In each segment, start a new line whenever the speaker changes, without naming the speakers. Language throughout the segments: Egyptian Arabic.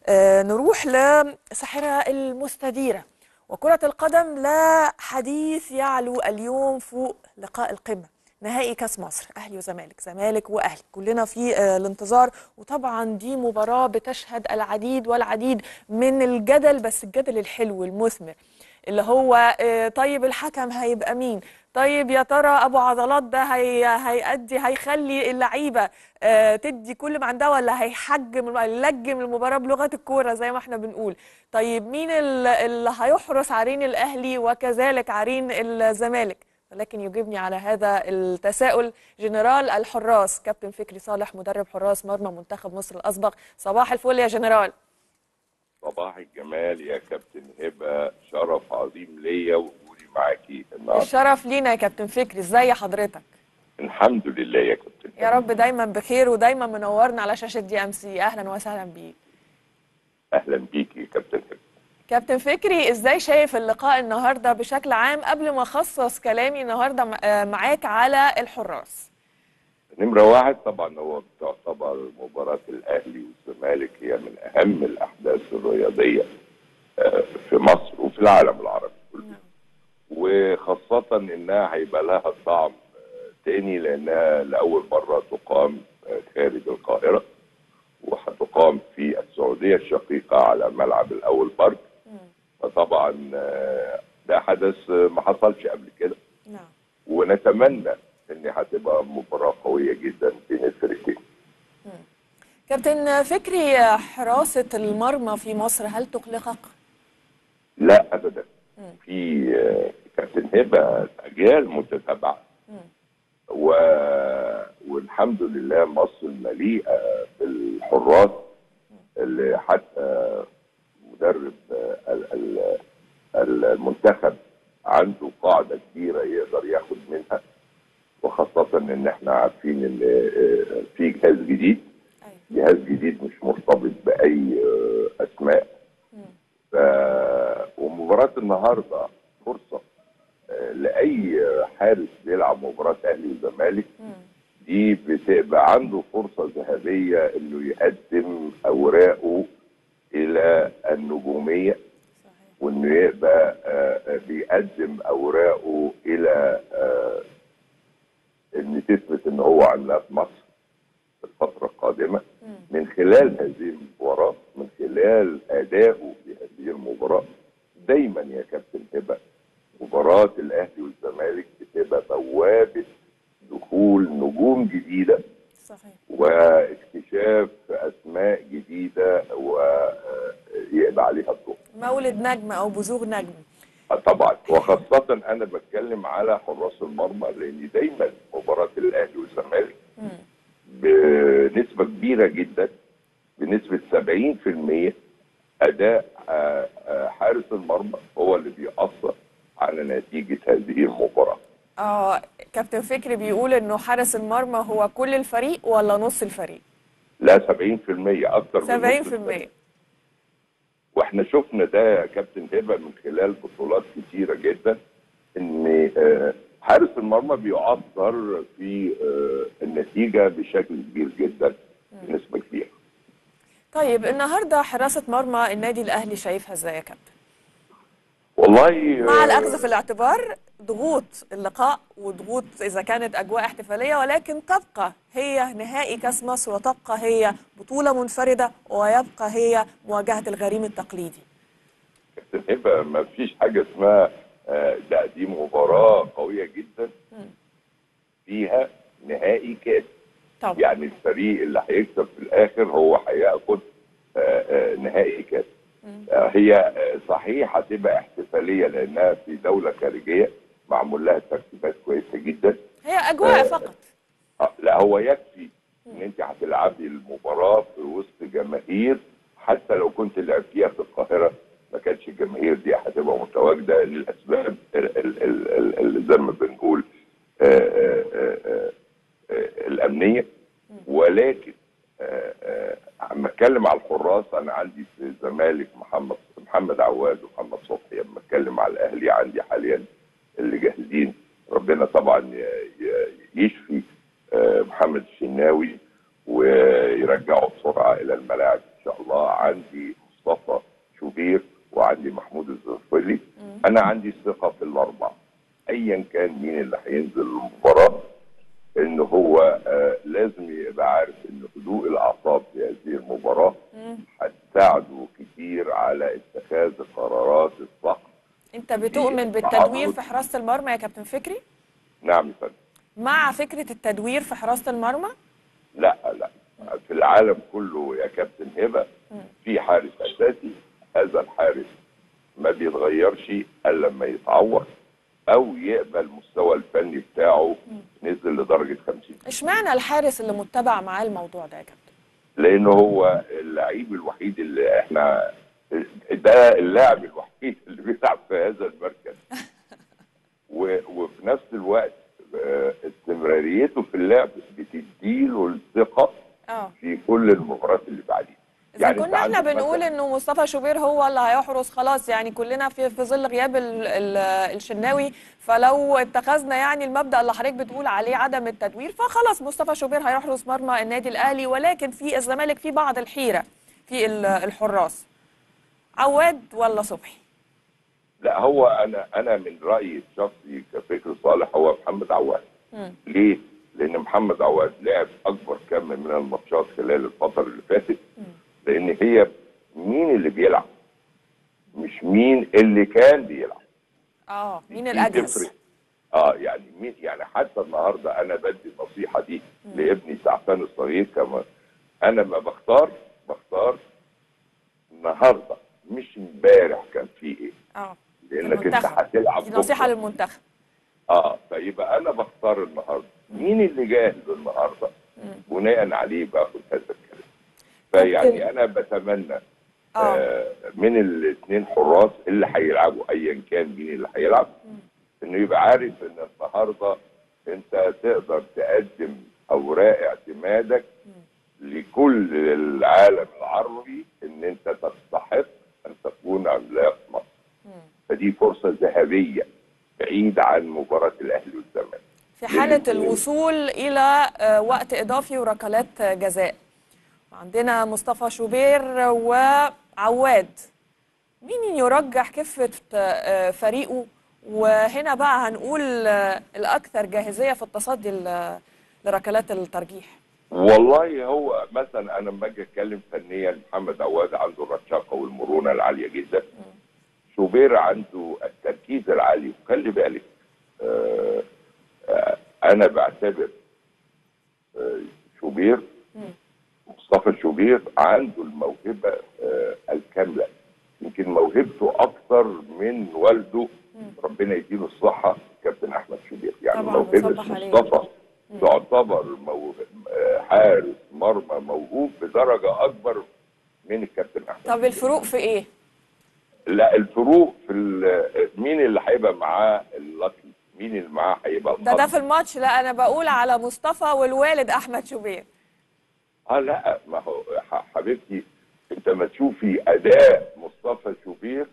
آه، نروح لساحرة المستديرة وكرة القدم لا حديث يعلو اليوم فوق لقاء القمة نهائي كاس مصر اهلي وزمالك زمالك واهلي كلنا في آه، الانتظار وطبعا دي مباراه بتشهد العديد والعديد من الجدل بس الجدل الحلو المثمر اللي هو آه، طيب الحكم هيبقى مين طيب يا ترى ابو عضلات ده هي هيأدي هيخلي اللعيبه آه، تدي كل ما عندها ولا هيحجم يلجم المباراه بلغه الكوره زي ما احنا بنقول طيب مين ال- اللي هيحرس عرين الاهلي وكذلك عرين الزمالك ولكن يجيبني على هذا التساؤل جنرال الحراس كابتن فكري صالح مدرب حراس مرمى منتخب مصر الاسبق صباح الفل يا جنرال
صباح الجمال يا كابتن هبه شرف عظيم ليا وجودي معاكي النهارده
الشرف لينا يا كابتن فكري ازي حضرتك
الحمد لله يا كابتن
يا رب دايما بخير ودايما منورنا على شاشه دي ام سي اهلا وسهلا بيك
اهلا بيكي يا كابتن هبه
كابتن فكري ازاي شايف اللقاء النهارده بشكل عام قبل ما اخصص كلامي النهارده م- آه، معاك على الحراس
نمره واحد طبعا هو تعتبر مباراه الاهلي والزمالك هي من اهم الاحداث الرياضيه آه، في مصر وفي العالم العربي كله وخاصه انها هيبقى لها طعم آه، تاني لانها لاول مره تقام آه، خارج القاهره وهتقام في السعوديه الشقيقه على ملعب الاول بارك فطبعا آه، ده حدث آه، ما حصلش قبل كده
نعم
ونتمنى ان هتبقى مباراه قويه جدا بين الفريقين
كابتن فكري آه، حراسه المرمى في مصر هل تقلقك
لا ابدا في آه، كابتن هبه اجيال متتابعه و... والحمد لله مصر مليئه بالحراس اللي حتى مدرب آه، ال- ال- ال- المنتخب عنده قاعده كبيره يقدر ياخد منها وخاصه ان احنا عارفين ان آه، في جهاز جديد
ايوه
جهاز جديد مش مرتبط باي آه، اسماء ف... ومباراه النهارده فرصه آه، لاي حارس بيلعب مباراه اهلي وزمالك دي بتبقى عنده فرصه ذهبيه انه يقدم اوراقه الى النجوميه
صحيح
وانه يبقى آه، آه، بيقدم اوراقه الى آه، ان تثبت ان هو عندنا في مصر في الفتره القادمه من خلال هذه المباراه من خلال ادائه في هذه المباراه دايما يا كابتن هبه مباراه الاهلي والزمالك بتبقى بوابه دخول نجوم جديده
صحيح
واكتشاف اسماء جديده ويقضى عليها الضوء
مولد نجم او بزوغ نجم
آه طبعا وخاصة أنا بتكلم على حراس المرمى لأن دايما مباراة الأهلي والزمالك بنسبة كبيرة جدا بنسبة 70% أداء آه، آه، حارس المرمى هو اللي بيأثر على نتيجة هذه المباراة
اه كابتن فكري بيقول انه حارس المرمى هو كل الفريق ولا نص الفريق
لا 70% أكتر من نص
70%
الفريق. واحنا شفنا ده يا كابتن هبه من خلال بطولات كتيره جدا ان آه، حارس المرمى بيؤثر في آه، النتيجه بشكل كبير جدا بنسبه كبيره.
طيب النهارده حراسه مرمى النادي الاهلي شايفها ازاي يا كابتن
والله
مع
آه،
الاخذ في الاعتبار ضغوط اللقاء وضغوط اذا كانت اجواء احتفاليه ولكن تبقى هي نهائي كاس مصر وتبقى هي بطوله منفرده ويبقى هي مواجهه الغريم التقليدي
كابتن هبه ما فيش حاجه اسمها آه، ده دي مباراه قويه جدا فيها نهائي كاس
طبعا
يعني الفريق اللي هيكسب في الاخر هو هياخد آه، آه، نهائي كاس آه، هي آه، صحيح هتبقى احتفاليه لانها في دوله خارجيه معمول لها ترتيبات كويسه جدا
هي اجواء
آه،
فقط
آه، لا هو يكفي ان انت هتلعبي المباراه في وسط جماهير حتى لو كنت لعبتيها في القاهره ما كانتش الجماهير دي هتبقى متواجده للاسباب ال- ال- ال- ال- اللي زي ما بنقول آه، آه، آه، آه، آه، الامنيه ولكن آه، آه، اما اتكلم على الحراس انا عندي في الزمالك محمد محمد عواد ومحمد صبحي اما اتكلم على الاهلي عندي حاليا اللي جاهزين ربنا طبعا ي- ي- يشفي آه، محمد الشناوي ويرجعه بسرعه الى الملاعب ان شاء الله عندي مصطفى شوبير وعندي محمود الزرفلي انا عندي ثقه في الاربعه ايا كان مين اللي هينزل المباراه ان هو آه لازم يبقى عارف ان هدوء الاعصاب في هذه المباراه هتساعده كتير على اتخاذ القرارات الصح
انت بتؤمن بالتدوير في حراسه المرمى يا كابتن فكري
نعم يا فندم
مع فكره التدوير في حراسه المرمى
لا لا في العالم كله يا كابتن هبه في حارس اساسي هذا الحارس ما بيتغيرش الا لما يتعور او يقبل المستوى الفني بتاعه نزل لدرجه 50
اشمعنى الحارس اللي متبع معاه الموضوع ده يا كابتن
لانه هو اللعيب الوحيد اللي احنا ده اللاعب الوحيد اللي بيلعب في هذا المركز و- وفي نفس الوقت آه، استمراريته في اللعب بتديله الثقه
اه
في كل المباريات اللي بعديها
اذا
أنت
كنا احنا
عندك
بنقول
مثلاً-
انه مصطفى شوبير هو اللي هيحرس خلاص يعني كلنا في في ظل غياب ال ال الشناوي فلو اتخذنا يعني المبدا اللي حضرتك بتقول عليه عدم التدوير فخلاص مصطفى شوبير هيحرس مرمى النادي الاهلي ولكن في الزمالك في بعض الحيره في ال- الحراس عواد ولا صبحي
لا هو انا انا من رايي الشخصي كفكر صالح هو محمد عواد
مم.
ليه؟ لان محمد عواد لعب اكبر كم من الماتشات خلال الفتره اللي فاتت لان هي مين اللي بيلعب مش مين اللي كان بيلعب
اه مين
دي
الاجهز
تفرق. اه يعني مين يعني حتى النهارده انا بدي النصيحه دي لابني سعفان الصغير كمان انا ما بختار بختار النهارده مش امبارح كان في ايه
اه
لانك انت
المنتخب.
هتلعب
دي نصيحه
بكرة.
للمنتخب
اه فيبقى انا بختار النهارده مين اللي جاهز النهارده بناء عليه باخد هذا الكلام فيعني انا بتمنى
اه
آه من الاثنين حراس اللي هيلعبوا ايا كان مين اللي هيلعب انه يبقى عارف ان النهارده انت تقدر تقدم اوراق اعتمادك لكل العالم العربي ان انت تستحق ان تكون عملاق مصر فدي فرصه ذهبيه بعيد عن مباراه الاهلي والزمالك
في حالة
لل-
الوصول إلى آه، وقت إضافي وركلات آه، جزاء عندنا مصطفى شوبير وعواد مين يرجح كفة آه، فريقه وهنا بقى هنقول آه، الأكثر جاهزية في التصدي ل- لركلات الترجيح
والله هو مثلا انا لما اجي اتكلم فنيا محمد عواد عنده الرشاقه والمرونه العاليه جدا شوبير عنده التركيز العالي وخلي بالك آه آه انا بعتبر آه شوبير مصطفى شوبير عنده الموهبه آه الكامله يمكن موهبته اكثر من والده ربنا يديله الصحه كابتن احمد شوبير يعني
طبعاً،
موهبه
بنصبح عليه.
مصطفى تعتبر موهب آه، حارس مرمى موهوب بدرجه اكبر من الكابتن احمد
طب الفروق في إيه؟
لا الفروق في ال- مين اللي هيبقى معاه اللاكي مين اللي معاه هيبقى
ده ده
الخط.
في الماتش لا أنا بقول على مصطفى والوالد أحمد شوبير
اه لا ما هو ح- حبيبتي انت ما تشوفي اداء مصطفى شوبير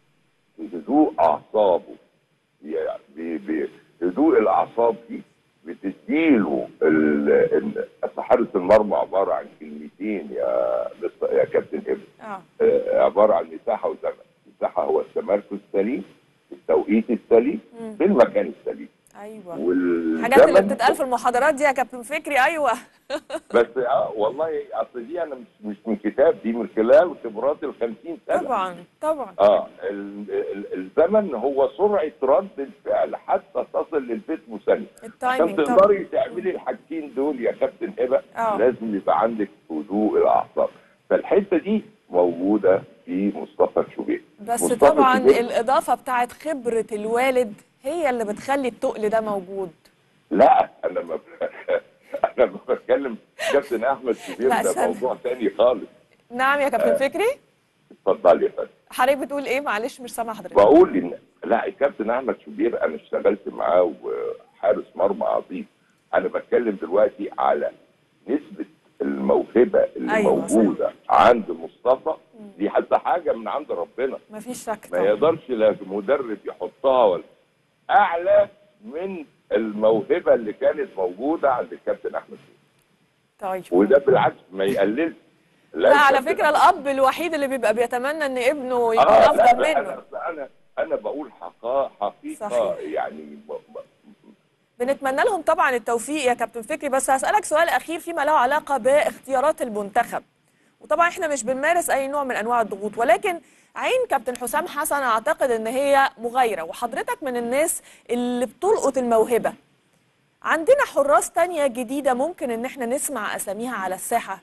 بهدوء اعصابه يعني ب- بهدوء الاعصاب دي بتديله ال- ال- أصل حارس المرمى عباره عن كلمتين يا مستر- يا كابتن ابن
آه
آه، عباره عن مساحه وزمن مساحه هو التمركز السليم التوقيت السليم في المكان السليم
أيوه
والزمن
الحاجات اللي بتتقال في المحاضرات دي يا كابتن فكري أيوه
بس اه والله اصل دي انا مش مش من كتاب دي من خلال خبرات ال 50 سنه
طبعا طبعا
اه ال ال الزمن هو سرعه رد الفعل حتى تصل للبيت مثاني عشان
التايمنج طبعا
تقدري تعملي الحاجتين دول يا كابتن هبه
آه.
لازم يبقى عندك هدوء الاعصاب فالحته دي موجوده في مصطفى شوبير
بس
مصطفى
طبعا
شوبير-
الإضافة بتاعت خبرة الوالد هي اللي بتخلي التقل ده موجود
لا انا ما انا ما بتكلم كابتن احمد شوبير
لا،
ده
استنى.
موضوع ثاني خالص
نعم يا كابتن فكري
اتفضلي يا فندم
حضرتك بتقول ايه معلش مش سامع حضرتك
بقول ان لا الكابتن احمد شوبير انا اشتغلت معاه وحارس مرمى عظيم انا بتكلم دلوقتي على نسبه الموهبه اللي
أيوة، صح.
موجوده عند مصطفى دي حتى حاجه من عند ربنا
مفيش شك
ما
طبعا
يقدرش لا مدرب يحطها ولا اعلى من الموهبه اللي كانت موجوده عند الكابتن احمد شوبير
طيب
وده بالعكس ما يقللش
لا
ليس
على
بال-
فكره الاب الوحيد اللي بيبقى بيتمنى ان ابنه يكون
آه لا
افضل
لا
منه
انا انا انا بقول حقا حقيقه
صحيح.
يعني ب- ب-
بنتمنى لهم طبعا التوفيق يا كابتن فكري بس هسألك سؤال أخير فيما له علاقة باختيارات المنتخب وطبعا احنا مش بنمارس أي نوع من أنواع الضغوط ولكن عين كابتن حسام حسن أعتقد إن هي مغايرة وحضرتك من الناس اللي بتلقط الموهبة عندنا حراس تانية جديدة ممكن إن احنا نسمع أساميها على الساحة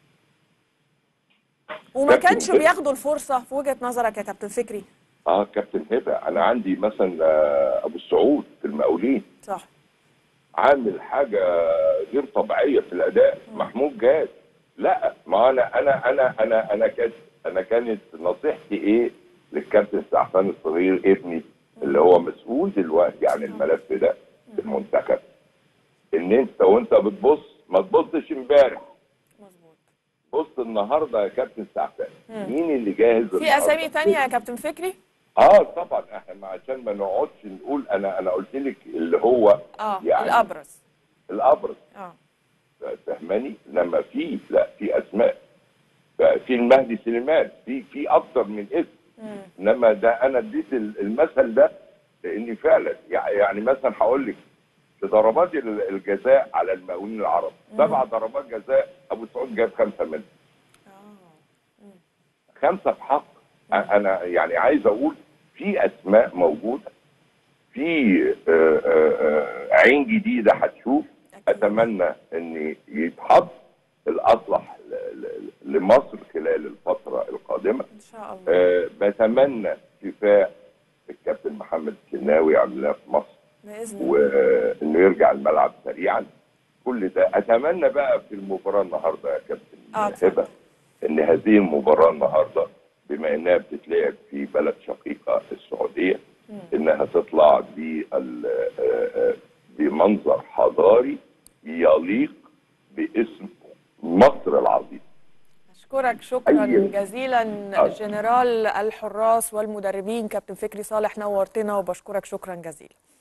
وما
كابتن
كانش
فكري.
بياخدوا الفرصة في وجهة نظرك يا كابتن فكري
اه كابتن هبه انا عندي مثلا آه، ابو السعود في المقاولين
صح
عامل حاجه غير طبيعيه في الاداء محمود جاد لا ما انا انا انا انا انا كانت انا كانت نصيحتي ايه للكابتن سعفان الصغير ابني اللي هو مسؤول دلوقتي عن الملف ده في المنتخب ان انت وانت بتبص ما تبصش امبارح
مظبوط
بص النهارده يا كابتن سعفان مين اللي جاهز
في
النهاردة؟
أسامي تانية يا كابتن فكري؟
اه طبعا احنا عشان ما نقعدش نقول انا انا قلت لك اللي هو
اه
يعني
الأبرز
الابرز
اه
فاهماني لما في لا في اسماء بقى في المهدي سليمان في في اكتر من اسم انما ده انا اديت ال- المثل ده لاني فعلا يع- يعني مثلا هقول لك في ضربات ال- الجزاء على المقاولين العرب سبع ضربات جزاء ابو سعود جاب خمسه منهم خمسه بحق أ- انا يعني عايز اقول في اسماء موجوده في آه، آه، آه، عين جديده هتشوف
أكيد.
اتمنى ان يتحط الاصلح ل- ل- لمصر خلال الفتره القادمه
ان شاء الله
آه، بتمنى شفاء الكابتن محمد الشناوي عندنا في مصر
باذن الله
وانه يرجع الملعب سريعا كل ده اتمنى بقى في المباراه النهارده يا كابتن
آه، اتفضل.
هبه ان هذه المباراه النهارده بما انها بتتلعب في بلد شقيقه السعوديه انها تطلع بال- آه، آه، بمنظر حضاري يليق باسم مصر العظيم
اشكرك شكرا
أي-
جزيلا
آه.
جنرال الحراس والمدربين كابتن فكري صالح نورتنا وبشكرك شكرا جزيلا